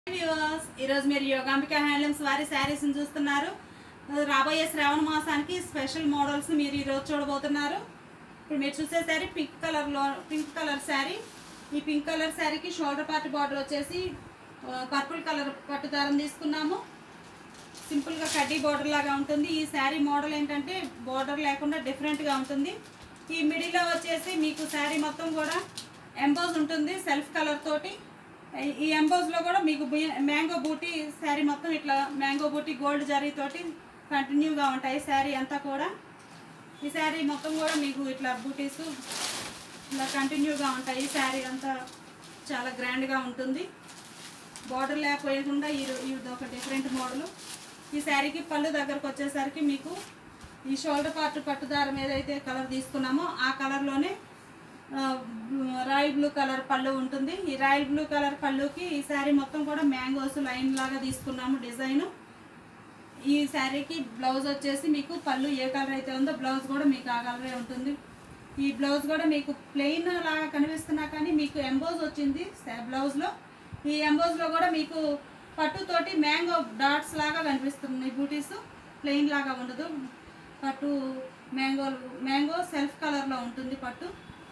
viewers ఈరోజు మీరు Yogambika handlooms వారి శారీస్ చూస్తున్నారు రాబోయే శ్రావణ మాసానికి స్పెషల్ మోడల్స్ మీరు ఈరోజు చూడబోతున్నారు ఇప్పుడు మీరు చూసే శారీ పింక్ కలర్లో పింక్ కలర్ శారీ ఈ పింక్ కలర్ శారీకి షోల్డర్ పార్ట్ బార్డర్ వచ్చేసి పర్పుల్ కలర్ పట్టు దారం తీసుకున్నాము సింపుల్గా కడ్డీ బార్డర్ లాగా ఉంటుంది ఈ శారీ మోడల్ ఏంటంటే బార్డర్ లేకుండా డిఫరెంట్గా ఉంటుంది ఈ మిడిల్లో వచ్చేసి మీకు శారీ మొత్తం కూడా ఎంబోజ్ ఉంటుంది సెల్ఫ్ కలర్ తోటి ఈ- ఈ ఎంబోజ్లో కూడా మీకు మ్యాంగో బూటీ శారీ మొత్తం ఇట్లా మ్యాంగో బూటీ గోల్డ్ జరీ తోటి కంటిన్యూగా ఉంటాయి శారీ అంతా కూడా ఈ శారీ మొత్తం కూడా మీకు ఇట్లా బూటీస్ ఇలా కంటిన్యూగా ఉంటాయి ఈ శారీ అంతా చాలా గ్రాండ్గా ఉంటుంది బార్డర్ లేకపోయకుండా ఈ ఇది ఒక డిఫరెంట్ మోడల్ ఈ శారీకి పళ్ళు దగ్గరకు వచ్చేసరికి మీకు ఈ షోల్డర్ పార్ట్ పట్టుదారం ఏదైతే కలర్ తీసుకున్నామో ఆ కలర్లోనే ఆ, రాయల్ బ్లూ కలర్ పళ్ళు ఉంటుంది ఈ రాయల్ బ్లూ కలర్ పళ్ళుకి ఈ శారీ మొత్తం కూడా మ్యాంగోస్ లైన్ లాగా తీసుకున్నాము డిజైన్ ఈ శారీకి బ్లౌజ్ వచ్చేసి మీకు పళ్ళు ఏ కలర్ అయితే ఉందో బ్లౌజ్ కూడా మీకు ఆ కలరే ఉంటుంది ఈ బ్లౌజ్ కూడా మీకు ప్లెయిన్ లాగా కనిపిస్తున్నా కానీ మీకు ఎంబోజ్ వచ్చింది శా- బ్లౌజ్లో ఈ ఎంబోజ్లో కూడా మీకు పట్టుతోటి మ్యాంగో డాట్స్ లాగా కనిపిస్తుంది బూటీస్ ప్లెయిన్ లాగా ఉండదు పట్టు మ్యాంగో మ్యాంగో సెల్ఫ్ కలర్లో ఉంటుంది పట్టు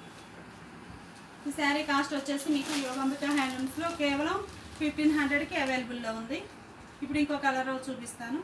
ఈ శారీ కాస్ట్ వచ్చేసి మీకు యోగాంబిక హ్యాండ్లూమ్స్లో కేవలం ఫిఫ్టీన్ హండ్రెడ్కి అవైలబుల్లో ఉంది ఇప్పుడు ఇంకో కలర్ చూపిస్తాను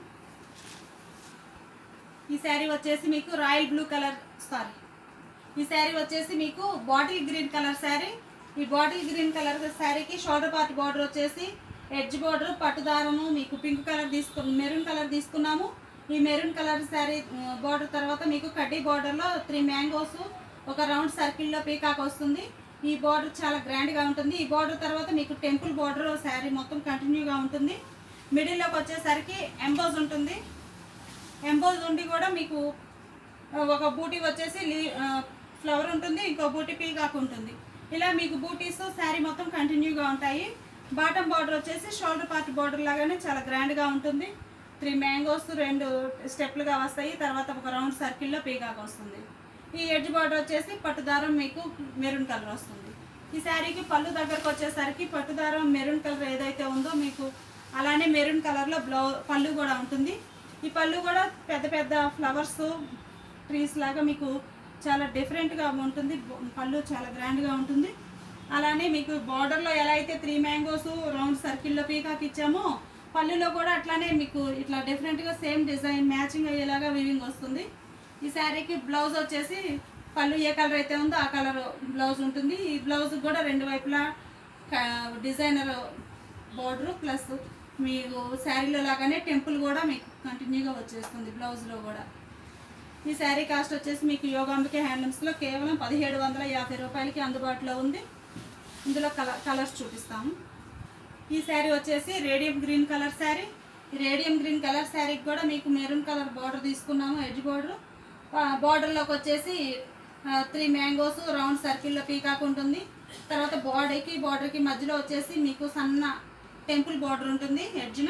ఈ శారీ వచ్చేసి మీకు రాయల్ బ్లూ కలర్ సారీ ఈ శారీ వచ్చేసి మీకు బాటిల్ గ్రీన్ కలర్ శారీ ఈ బాటిల్ గ్రీన్ కలర్ శారీకి షోల్డర్ పార్ట్ బార్డర్ వచ్చేసి ఎడ్జ్ బార్డర్ పట్టుదారము మీకు పింక్ కలర్ తీసుకు మెరూన్ కలర్ తీసుకున్నాము ఈ మెరూన్ కలర్ శారీ బార్డర్ తర్వాత మీకు కడ్డీ బార్డర్లో త్రీ మ్యాంగోస్ ఒక రౌండ్ సర్కిల్లో పీకాక్ వస్తుంది ఈ బార్డర్ చాలా గ్రాండ్గా ఉంటుంది ఈ బార్డర్ తర్వాత మీకు టెంపుల్ బార్డర్ శారీ మొత్తం కంటిన్యూగా ఉంటుంది మిడిల్లోకి వచ్చేసరికి ఎంబోజ్ ఉంటుంది ఎంబోజ్ ఉండి కూడా మీకు ఒక బూటీ వచ్చేసి లీ- ఆ, ఫ్లవర్ ఉంటుంది ఇంకో బూటీ పీకాక్ ఉంటుంది ఇలా మీకు బూటీస్ శారీ మొత్తం కంటిన్యూగా ఉంటాయి బాటమ్ బార్డర్ వచ్చేసి షోల్డర్ పార్ట్ బార్డర్ లాగానే చాలా గ్రాండ్గా ఉంటుంది త్రీ మ్యాంగోస్ రెండు స్టెప్లుగా వస్తాయి తర్వాత ఒక రౌండ్ సర్కిల్లో పీకాక్ వస్తుంది ఈ ఎడ్జ్ బార్డర్ వచ్చేసి పట్టుదారం మీకు మెరూన్ కలర్ వస్తుంది ఈ శారీకి పళ్ళు దగ్గరకు వచ్చేసరికి పట్టుదారం మెరూన్ కలర్ ఏదైతే ఉందో మీకు అలానే మెరూన్ కలర్లో బ్లౌ పళ్ళు కూడా ఉంటుంది ఈ పళ్ళు కూడా పెద్ద పెద్ద ఫ్లవర్స్ ట్రీస్ లాగా మీకు చాలా డిఫరెంట్గా ఉంటుంది బ- పళ్ళు చాలా గ్రాండ్గా ఉంటుంది అలానే మీకు బార్డర్లో ఎలా అయితే త్రీ మ్యాంగోస్ రౌండ్ సర్కిల్లో పీకాక్ ఇచ్చామో పళ్ళులో కూడా అట్లానే మీకు ఇట్లా డిఫరెంట్గా సేమ్ డిజైన్ మ్యాచింగ్ అయ్యేలాగా వివింగ్ వస్తుంది ఈ శారీకి బ్లౌజ్ వచ్చేసి పళ్ళు ఏ కలర్ అయితే ఉందో ఆ కలర్ బ్లౌజ్ ఉంటుంది ఈ బ్లౌజ్ కూడా రెండు వైపులా డిజైనర్ బార్డర్ ప్లస్ మీకు శారీలో లాగానే టెంపుల్ కూడా మీకు కంటిన్యూగా వచ్చేస్తుంది బ్లౌజ్లో కూడా ఈ శారీ కాస్ట్ వచ్చేసి మీకు యోగాంబిక హ్యాండ్లూమ్స్లో కేవలం పదిహేడు వందల యాభై రూపాయలకి అందుబాటులో ఉంది ఇందులో కలర్ కలర్స్ చూపిస్తాము ఈ శారీ వచ్చేసి రేడియం గ్రీన్ కలర్ శారీ ఈ రేడియం గ్రీన్ కలర్ శారీకి కూడా మీకు మెరూన్ కలర్ బార్డర్ తీసుకున్నాము ఎడ్జ్ బార్డర్ బార్డర్లోకి వచ్చేసి త్రీ మ్యాంగోస్ రౌండ్ సర్కిల్లో పీకాక్ ఉంటుంది తర్వాత బాడీకి బార్డర్కి మధ్యలో వచ్చేసి మీకు సన్న టెంపుల్ బార్డర్ ఉంటుంది ఎడ్జ్న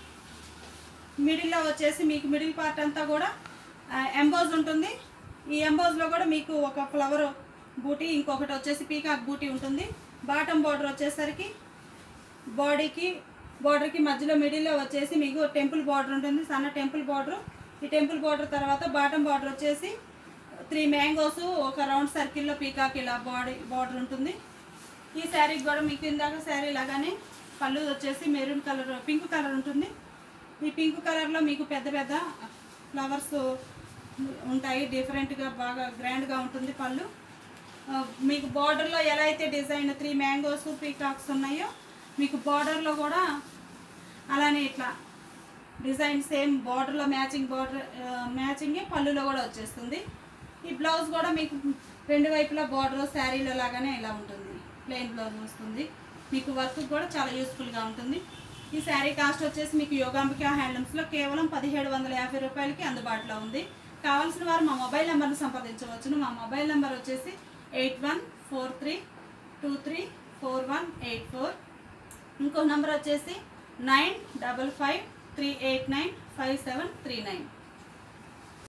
మిడిల్లో వచ్చేసి మీకు మిడిల్ పార్ట్ అంతా కూడా ఎంబోజ్ ఉంటుంది ఈ ఎంబోజ్లో కూడా మీకు ఒక ఫ్లవర్ బూటీ ఇంకొకటి వచ్చేసి పీకాక్ బూటీ ఉంటుంది బాటమ్ బార్డర్ వచ్చేసరికి బాడీకి బార్డర్కి మధ్యలో మిడిల్లో వచ్చేసి మీకు టెంపుల్ బార్డర్ ఉంటుంది సన్న టెంపుల్ బార్డర్ ఈ టెంపుల్ బార్డర్ తర్వాత బాటమ్ బార్డర్ వచ్చేసి త్రీ మ్యాంగోస్ ఒక రౌండ్ సర్కిల్లో పీకాక్ ఇలా బాడీ బార్డర్ ఉంటుంది ఈ శారీకి కూడా మీకు ఇందాక శారీ లాగానే పళ్ళు వచ్చేసి మెరూన్ కలర్ పింక్ కలర్ ఉంటుంది ఈ పింక్ కలర్లో మీకు పెద్ద పెద్ద ఫ్లవర్స్ ఉంటాయి డిఫరెంట్గా బాగా గ్రాండ్గా ఉంటుంది పళ్ళు ఆ, మీకు బార్డర్లో ఎలా అయితే డిజైన్ త్రీ మ్యాంగోస్ పీకాక్స్ ఉన్నాయో మీకు బార్డర్లో కూడా అలానే ఇట్లా డిజైన్ సేమ్ బార్డర్లో మ్యాచింగ్ బార్డర్ మ్యాచింగే పళ్ళులో కూడా వచ్చేస్తుంది ఈ బ్లౌజ్ కూడా మీకు రెండు వైపులా బార్డర్ శారీలో లాగానే ఇలా ఉంటుంది ప్లెయిన్ బ్లౌజ్ వస్తుంది మీకు వర్క్ కూడా చాలా యూస్ఫుల్గా ఉంటుంది ఈ శారీ కాస్ట్ వచ్చేసి మీకు యోగాంబిక హ్యాండ్లూమ్స్లో కేవలం పదిహేడు వందల యాభై రూపాయలకి అందుబాటులో ఉంది కావాల్సిన వారు మా మొబైల్ నెంబర్ని సంప్రదించవచ్చును మా మొబైల్ నెంబర్ వచ్చేసి eight one four three two three four one eight four ఇంకో నెంబర్ వచ్చేసి nine double five three eight nine five seven three nine